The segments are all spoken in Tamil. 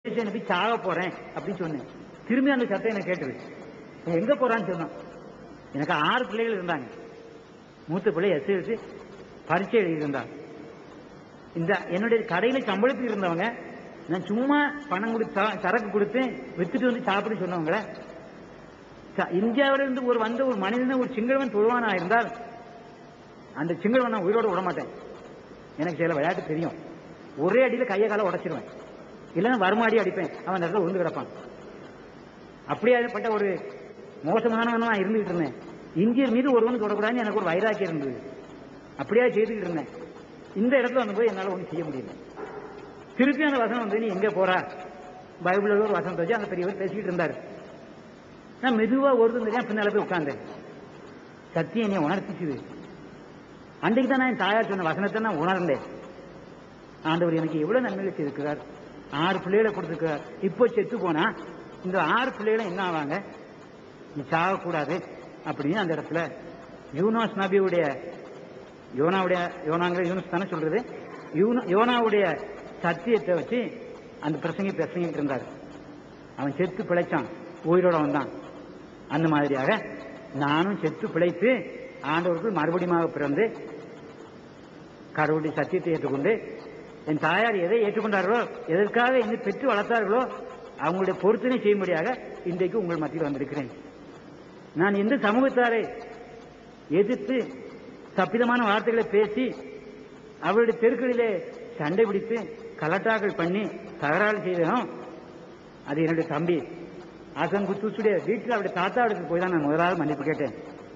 அனுப்பி சாக போறேன் அப்படின்னு சொன்னேன் திரும்பி அந்த சத்தம் எனக்கு கேட்டது "நீ எங்க போறான்னு சொன்னான் எனக்கு ஆறு பிள்ளைகள் இருந்தாங்க மூத்த பிள்ளை எஸ்எல்சி பரீட்சை எழுதியிருந்தாங்க இந்த என்னுடைய கடையில சம்பளத்துக்கு இருந்தவங்க நான் சும்மா பணம் கொடுத்து ச- சரக்கு கொடுத்து வித்துட்டு வந்து சாப்பிட சொன்னவங்கள ச- இந்தியாவில இருந்து ஒரு வந்த ஒரு மனிதன் ஒரு சிங்களவன் தொழுவானா இருந்தால் அந்த சிங்களவன் நான் உயிரோட விட மாட்டேன் எனக்கு சில விளையாட்டு தெரியும் ஒரே அடியில கையை காலை உடைச்சிருவேன் இல்லைன்னா வருமாடி அடிப்பேன் அவன் அந்த இடத்துல விழுந்து கிடப்பான் அப்படியாப்பட்ட ஒரு மோசமானவனா நான் இருந்துகிட்டு இருந்தேன் இந்தியர் மீது ஒருவன் தொடக்கூடாதுன்னு எனக்கு ஒரு வைராக்கியம் இருந்தது அப்படியே செய்துக்கிட்டு இருந்தேன் இந்த இடத்துல வந்து போய் என்னால ஒன்றும் செய்ய முடியல திருப்பி அந்த வசனம் வந்து நீ எங்க போறா பைபிள்ல ஒரு வசனத்தை வச்சு அந்த பெரியவர் பேசிக்கிட்டு இருந்தாரு நான் மெதுவா ஒருத்தன் தெரியாம பின்னால போய் உட்கார்ந்தேன் சத்தியம் என்னை உணர்த்திச்சுது அன்றைக்கு தான் நான் என் தாயார் சொன்ன வசனத்தை நான் உணர்ந்தேன் ஆண்டவர் எனக்கு எவ்வளவு நன்மைகளை செய்திருக்கிறார் ஆறு பிள்ளைகளை கொடுத்திருக்கிறார் இப்போ செத்து போனா இந்த ஆறு பிள்ளைகளும் என்ன ஆவாங்க நீ சாகக்கூடாது அப்படின்னு அந்த இடத்துல யூனாஸ் நபியுடைய யோனாவுடைய யோனாங்கிற யூனஸ் தானே சொல்றது யூன- யோனாவுடைய சத்தியத்தை வச்சு அந்த பிரசங்கி பிரசங்கிட்டு இருந்தார் அவன் செத்து பிழைச்சான் உயிரோட வந்தான் அந்த மாதிரியாக நானும் செத்து பிழைத்து ஆண்டவருக்குள் மறுபடியும் பிறந்து கடவுளுடைய சத்தியத்தை ஏற்றுக்கொண்டு என் தாயார் எதை ஏற்றுக்கொண்டார்களோ எதற்காக என்னை பெற்று வளர்த்தார்களோ அவங்களுடைய பொருத்தனை செய்யும்படியாக இன்றைக்கு உங்கள் மத்தியில் வந்திருக்கிறேன் நான் எந்த சமூகத்தாரை எதிர்த்து தப்பிதமான வார்த்தைகளை பேசி அவருடைய தெருக்களிலே சண்டை பிடித்து கலட்டாக்கள் பண்ணி தகராறு செய்தனோ அது என்னுடைய தம்பி ஆசன் குத்தூசுடைய வீட்டில் அவருடைய தாத்தா வீட்டுக்கு போய் தான் நான் முதலாவது மன்னிப்பு கேட்டேன்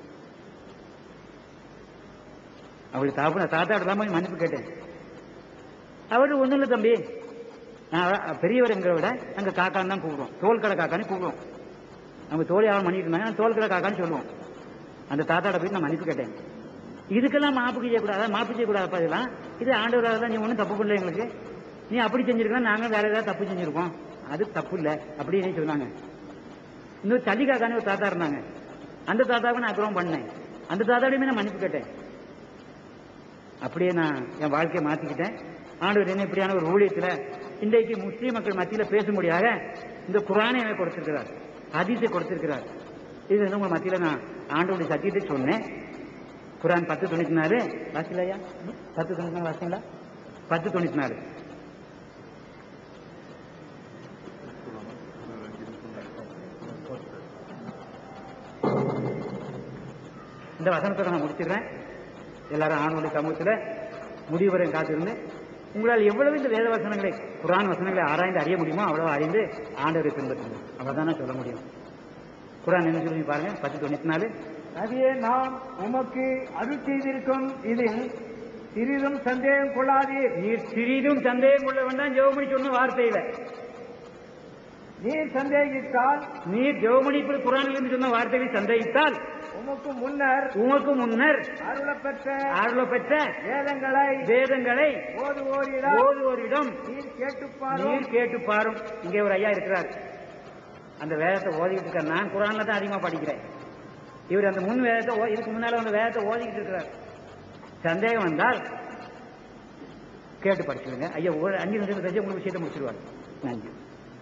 அவருடைய தாப்பா தாத்தாவோட தான் போய் மன்னிப்பு கேட்டேன் அவரு ஒண்ணும் இல்லை தம்பி நான் அவ- பெரியவர் எங்களை விட அங்க காக்கான்னு தான் கூப்பிடுவோம் தோல் கடை காக்கான்னு கூப்பிடுவோம் அவங்க தோல் வியாபாரம் பண்ணிட்டு இருந்தாங்க நான் தோல் கடை காக்கான்னு சொல்லுவோம் அந்த தாத்தாட போய் நான் மன்னிப்பு கேட்டேன் இதுக்கெல்லாம் மாப்பு செய்யக்கூடாதா மாப்பு செய்யக்கூடாதப்பா இதெல்லாம் இது ஆண்டவராக தான் நீ ஒன்றும் தப்பு பண்ணல எங்களுக்கு நீ அப்படி செஞ்சிருக்கலாம் நாங்க வேற ஏதாவது தப்பு செஞ்சிருக்கோம் அது தப்பு இல்லை அப்படின்னு சொன்னாங்க இன்னொரு தள்ளி காக்கான்னு ஒரு தாத்தா இருந்தாங்க அந்த தாத்தாவுக்கு நான் அக்கிரமம் பண்ணேன் அந்த தாத்தாவுடையுமே நான் மன்னிப்பு கேட்டேன் அப்படியே நான் என் வாழ்க்கையை மாத்திக்கிட்டேன் ஆண்டவர் என்ன இப்படியான ஒரு ஊழியத்துல இன்றைக்கு முஸ்லீம் மக்கள் மத்தியில பேசும்படியாக இந்த குரானை எனக்கு கொடுத்திருக்கிறார் ஹதீஸை கொடுத்திருக்கிறார் இது வந்து உங்க மத்தியில நான் ஆண்டவருடைய சத்தியத்தை சொன்னேன் குரான் பத்து தொண்ணூத்தி நாலு வாசிக்கலையா பத்து தொண்ணூத்தி நாலு வாசிங்களா பத்து தொண்ணூத்தி நாலு இந்த வசனத்தை நான் முடிச்சிடுறேன் எல்லாரும் ஆணுடைய சமூகத்துல முடிவு வரை காத்திருந்து உங்களால் எவ்வளவு இந்த வேத வசனங்களை குரான் வசனங்களை ஆராய்ந்து அறிய முடியுமோ அவ்வளவு அறிந்து ஆண்டவரை பின்பற்றுங்க அவ்வளவுதான் நான் சொல்ல முடியும் குரான் என்ன சொல்லி பாருங்க பத்து தொண்ணூத்தி நாலு நபியே நாம் உமக்கு அருள் செய்திருக்கும் இதில் சிறிதும் சந்தேகம் கொள்ளாதீர் நீர் சிறிதும் சந்தேகம் கொள்ள வேண்டாம் ஜெவமணி சொன்ன வார்த்தையில நீர் சந்தேகித்தால் நீர் ஜெவமணி இப்படி குரானில் இருந்து சொன்ன வார்த்தையை சந்தேகித்தால் உமக்கு முன்னர் உமக்கு முன்னர் அருளப்பெற்ற அருள் பெற்ற வேதங்களை வேதங்களை ஓதுவோரிடம் ஓதுவோரிடம் நீர் கேட்டுப்பாரும் நீர் கேட்டு பாரும் இங்கே ஒரு ஐயா இருக்கிறார் அந்த வேதத்தை ஓதிக்கிட்டு இருக்கார் நான் குரான்ல தான் அதிகமா படிக்கிறேன் இவர் அந்த முன் வேதத்தை ஓ- இதுக்கு முன்னால அந்த வேதத்தை ஓதிக்கிட்டு இருக்கிறார் சந்தேகம் வந்தால் கேட்டு படிச்சுடுங்க ஐயா ஒரு அஞ்சு நிமிஷம் கழிச்சு உங்களுக்கு விஷயத்தை முடிச்சிருவார் நன்றி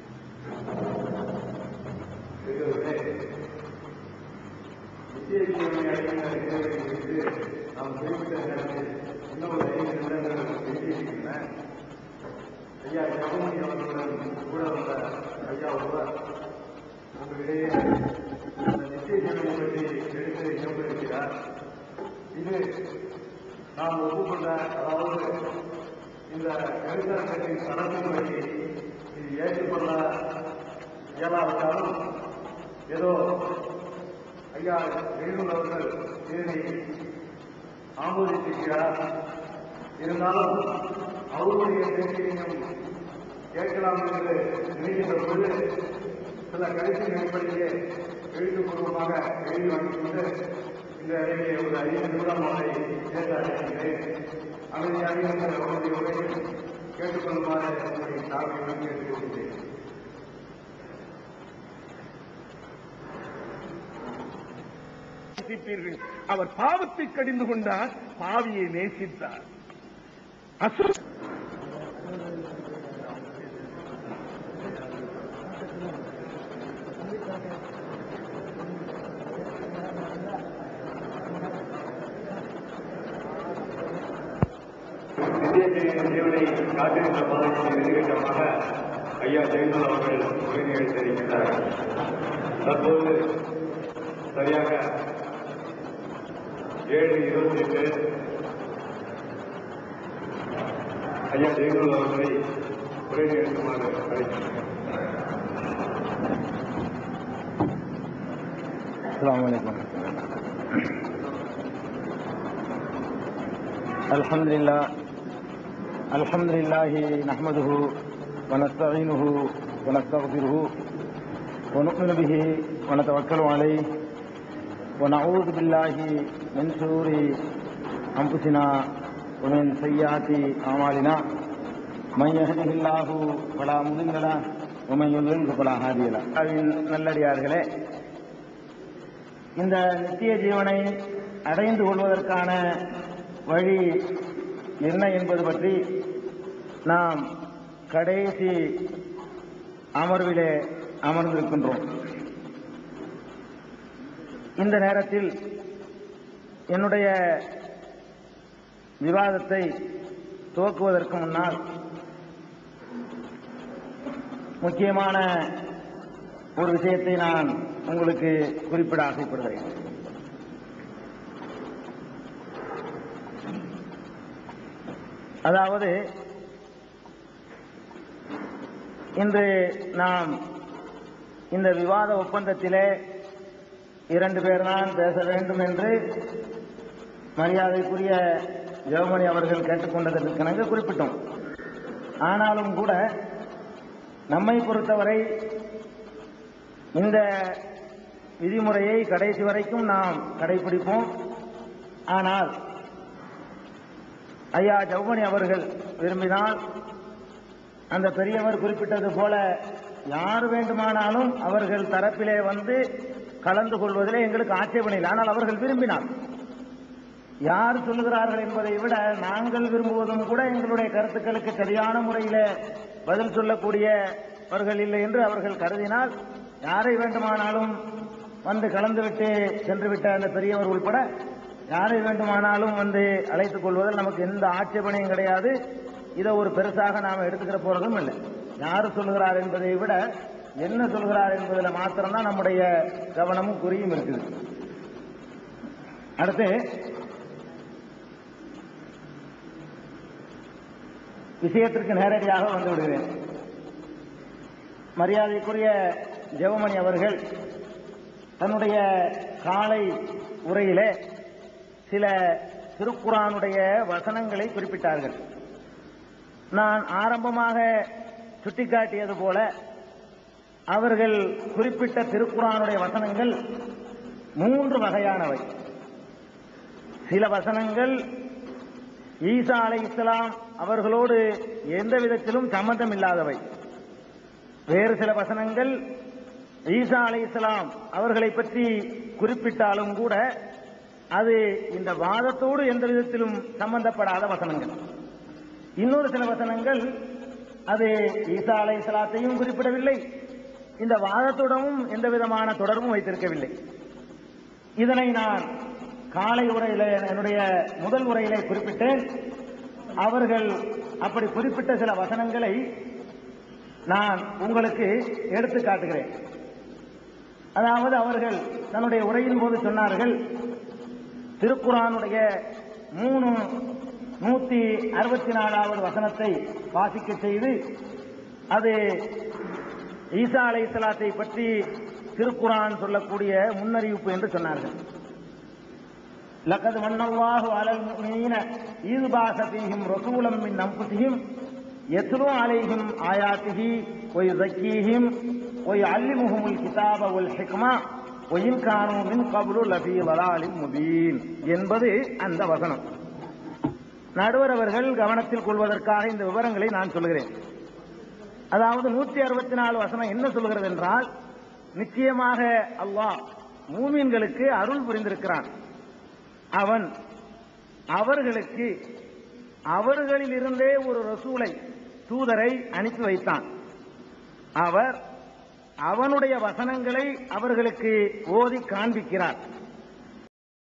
நித்திய ஜீவனை அடைகின்ற இறைவனை குறித்து நாம் குறிப்பிட்ட நேரத்தில் இன்னும் ஒரு ஐந்து நிமிடங்கள் பேசியிருக்கின்றன ஐயா ஜெகமணி அவர்களுடன் கூட வந்த ஐயா ஒருவர் உங்களிடையே இந்த நித்திய ஜீவனை பற்றி எடுத்து இழந்திருக்கிறார் இது நாம் ஒப்புக்கொண்ட அதாவது இந்த கருத்தரங்கத்தின் நடத்துமுறையை இது ஏற்றுக்கொள்ள இயலாவிட்டாலும் ஏதோ ஐயா வேலூர் அவர்கள் இதனை ஆமோதித்திருக்கிறார் இருந்தாலும் அவருடைய பேச்சையும் கேட்கலாம் என்று நினைக்கின்ற பொழுது சில கருத்தின் அடிப்படையிலே எழுத்துப்பூர்வமாக எழுதி வாங்கிக் கொண்டு இந்த இடையே ஒரு ஐந்து நிமிடம் அவரை பேச அழைக்கின்றேன் அமைதியாக இருந்த அவருடைய உரையில் கேட்டுக்கொள்ளுமாறு உங்களுடைய தாழ்மையுடன் கேட்டுக்கொள்கிறேன் நேசிப்பீர்கள் அவர் பாவத்தை கடிந்து கொண்டார் பாவியை நேசித்தார் அசு ஜீவனை காத்திருந்த பாதத்தின் வெளியிட்டமாக ஐயா ஜெயந்தல் அவர்கள் உரை நிகழ்த்தியிருக்கிறார்கள் தற்போது சரியாக ஏழு இருபத்தி எட்டு ஐயா ஜெயந்தல் அவர்களை உரை நிகழ்த்துமாறு அழைக்கிறேன் السلام عليكم الحمد لله الحمد لله نحمده ونستعينه ونستغفره ونؤمن به ونتوكل عليه ونعوذ بالله من شرور أنفسنا ومن سيئات أعمالنا من يهده الله فلا مضل له ومن يضلل فلا هادي له நல்லடியார்களே இந்த நித்திய ஜீவனை அடைந்து கொள்வதற்கான வழி என்ன என்பது பற்றி நாம் கடைசி அமர்விலே அமர்ந்திருக்கின்றோம் இந்த நேரத்தில் என்னுடைய விவாதத்தை துவக்குவதற்கு முன்னால் முக்கியமான ஒரு விஷயத்தை நான் உங்களுக்கு குறிப்பிட ஆசைப்படுகிறேன் அதாவது இன்று நாம் இந்த விவாத ஒப்பந்தத்திலே இரண்டு பேர் தான் பேச வேண்டும் என்று மரியாதைக்குரிய ஜெவமணி அவர்கள் கேட்டுக்கொண்டதற்கு நாங்கள் குறிப்பிட்டோம் ஆனாலும் கூட நம்மை பொறுத்தவரை இந்த விதிமுறையை கடைசி வரைக்கும் நாம் கடைபிடிப்போம் ஆனால் ஐயா ஜவுமணி அவர்கள் விரும்பினால் அந்த பெரியவர் குறிப்பிட்டது போல யார் வேண்டுமானாலும் அவர்கள் தரப்பிலே வந்து கலந்து கொள்வதிலே எங்களுக்கு ஆட்சேபனை இல்லை ஆனால் அவர்கள் விரும்பினார் யார் சொல்லுகிறார்கள் என்பதை விட நாங்கள் விரும்புவதும் கூட எங்களுடைய கருத்துக்களுக்கு சரியான முறையில் பதில் சொல்லக்கூடியவர்கள் இல்லை என்று அவர்கள் கருதினால் யாரை வேண்டுமானாலும் வந்து கலந்துவிட்டு சென்றுவிட்ட அந்த பெரியவர் உள்பட யாரை வேண்டுமானாலும் வந்து அழைத்துக் கொள்வதில் நமக்கு எந்த ஆட்சேபனையும் கிடையாது இதை ஒரு பெருசாக நாம் எடுத்துக்கிற போறதும் இல்லை யார் சொல்லுகிறார் என்பதை விட என்ன சொல்கிறார் என்பதில் மாத்திரம்தான் நம்முடைய கவனமும் குறியும் இருக்குது அடுத்து விஷயத்திற்கு நேரடியாக வந்து விடுகிறேன் மரியாதைக்குரிய ஜெவமணி அவர்கள் தன்னுடைய காலை உரையிலே சில திருக்குறானுடைய வசனங்களை குறிப்பிட்டார்கள் நான் ஆரம்பமாக சுட்டிக்காட்டியது போல அவர்கள் குறிப்பிட்ட திருக்குறானுடைய வசனங்கள் மூன்று வகையானவை சில வசனங்கள் ஈசா அலை இஸ்லாம் அவர்களோடு எந்த விதத்திலும் சம்பந்தம் இல்லாதவை வேறு சில வசனங்கள் ஈசா அலை இஸ்லாம் அவர்களை பற்றி குறிப்பிட்டாலும் கூட அது இந்த வாதத்தோடு எந்த விதத்திலும் சம்பந்தப்படாத வசனங்கள் இன்னொரு சில வசனங்கள் அது ஈசா அலை இஸ்லாத்தையும் குறிப்பிடவில்லை இந்த வாதத்துடனும் எந்த விதமான தொடர்பும் வைத்திருக்கவில்லை இதனை நான் காலை உரையில என்னுடைய முதல் உரையிலே குறிப்பிட்டேன் அவர்கள் அப்படி குறிப்பிட்ட சில வசனங்களை நான் உங்களுக்கு எடுத்து காட்டுகிறேன் அதாவது அவர்கள் தன்னுடைய உரையின் போது சொன்னார்கள் திருக்குறானுடைய மூணு நூத்தி அறுபத்தி நாலாவது வசனத்தை வாசிக்க செய்து அது ஈசா அலை இஸ்லாத்தை பற்றி திருக்குரான் சொல்லக்கூடிய முன்னறிவிப்பு என்று சொன்னார்கள் لقد من الله على المؤمنين إذ بعث فيهم رسولا من أنفسهم يتلو عليهم آياته ويزكيهم ويعلمهم الكتاب والحكمة وإن كانوا من قبل لفي ضلال مبين என்பது அந்த வசனம் நடுவர் அவர்கள் கவனத்தில் கொள்வதற்காக இந்த விவரங்களை நான் சொல்கிறேன் அதாவது நூற்றி அறுபத்தி நாலு வசனம் என்ன சொல்கிறது என்றால் நிச்சயமாக அல்லாஹ் மூமின்களுக்கு அருள் புரிந்திருக்கிறான் அவன் அவர்களுக்கு அவர்களில் இருந்தே ஒரு ரசூலை தூதரை அனுப்பி வைத்தான் அவர் அவனுடைய வசனங்களை அவர்களுக்கு ஓதி காண்பிக்கிறார்